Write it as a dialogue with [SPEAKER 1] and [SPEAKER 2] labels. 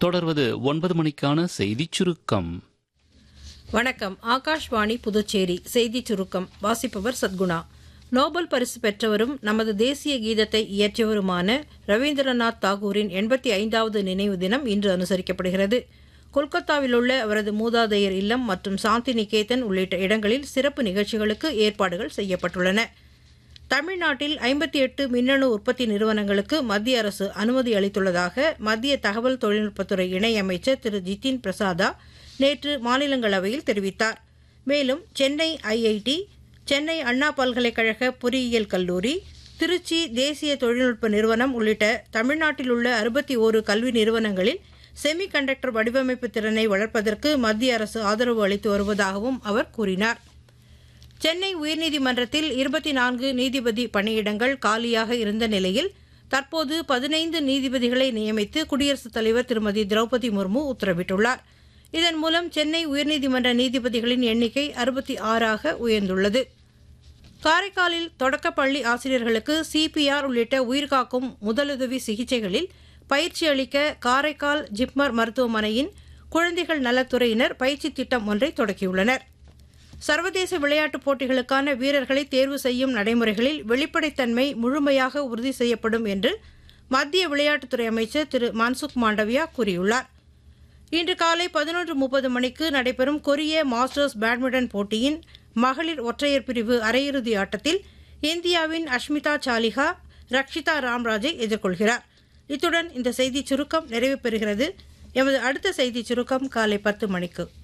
[SPEAKER 1] தொடர்வது ஒன்பது மணிக்கான செய்திச் சுருக்கம்
[SPEAKER 2] வணக்கம் ஆகாஷ்வாணி புதுச்சேரி செய்திச் சுருக்கம் வாசிப்பவர் சத்குணா நோபல் பரிசு பெற்றவரும் நமது தேசிய கீதத்தை இயற்றியவருமான ரவீந்திரநாத் தாகூரின் எண்பத்தி ஐந்தாவது நினைவு தினம் இன்று அனுசரிக்கப்படுகிறது கொல்கத்தாவில் உள்ள அவரது மூதாதையர் இல்லம் மற்றும் சாந்தி நிகேதன் உள்ளிட்ட இடங்களில் சிறப்பு நிகழ்ச்சிகளுக்கு ஏற்பாடுகள் செய்யப்பட்டுள்ளன தமிழ்நாட்டில் ஐம்பத்தி எட்டு மின்னணு உற்பத்தி நிறுவனங்களுக்கு மத்திய அரசு அனுமதி அளித்துள்ளதாக மத்திய தகவல் தொழில்நுட்பத்துறை இணையமைச்சர் திரு ஜிதின் பிரசாதா நேற்று மாநிலங்களவையில் தெரிவித்தார் மேலும் சென்னை ஐஐடி சென்னை அண்ணா பல்கலைக்கழக பொறியியல் கல்லூரி திருச்சி தேசிய தொழில்நுட்ப நிறுவனம் உள்ளிட்ட தமிழ்நாட்டில் உள்ள அறுபத்தி ஓரு கல்வி நிறுவனங்களில் செமி கண்டக்டர் வடிவமைப்பு திறனை வளர்ப்பதற்கு மத்திய அரசு ஆதரவு அளித்து வருவதாகவும் அவர் கூறினார் சென்னை உயர்நீதிமன்றத்தில் இருபத்தி நான்கு நீதிபதி பணியிடங்கள் காலியாக இருந்த நிலையில் தற்போது பதினைந்து நீதிபதிகளை நியமித்து குடியரசுத் தலைவர் திருமதி திரௌபதி முர்மு உத்தரவிட்டுள்ளார் இதன் மூலம் சென்னை உயர்நீதிமன்ற நீதிபதிகளின் எண்ணிக்கை அறுபத்தி ஆறாக உயர்ந்துள்ளது காரைக்காலில் தொடக்கப்பள்ளி ஆசிரியர்களுக்கு சிபிஆர் உள்ளிட்ட உயிர்காக்கும் முதலுதவி சிகிச்சைகளில் பயிற்சி அளிக்க காரைக்கால் ஜிப்மர் மருத்துவமனையின் குழந்தைகள் நலத்துறையினர் பயிற்சி திட்டம் ஒன்றை தொடக்கியுள்ளனர் சர்வதேச விளையாட்டுப் போட்டிகளுக்கான வீரர்களை தேர்வு செய்யும் நடைமுறைகளில் வெளிப்படைத்தன்மை முழுமையாக உறுதி செய்யப்படும் என்று மத்திய விளையாட்டுத்துறை அமைச்சர் திரு மன்சுக் மாண்டவியா கூறியுள்ளார் இன்று காலை பதினொன்று முப்பது மணிக்கு நடைபெறும் கொரிய மாஸ்டர்ஸ் பேட்மிண்டன் போட்டியின் மகளிர் ஒற்றையர் பிரிவு அரையிறுதி ஆட்டத்தில் இந்தியாவின் அஷ்மிதா சாலிஹா ரக்ஷிதா ராம்ராஜை எதிர்கொள்கிறார் இத்துடன் இந்த செய்திச் சுருக்கம் நிறைவு பெறுகிறது எமது அடுத்த செய்திச் சுருக்கம் காலை பத்து மணிக்கு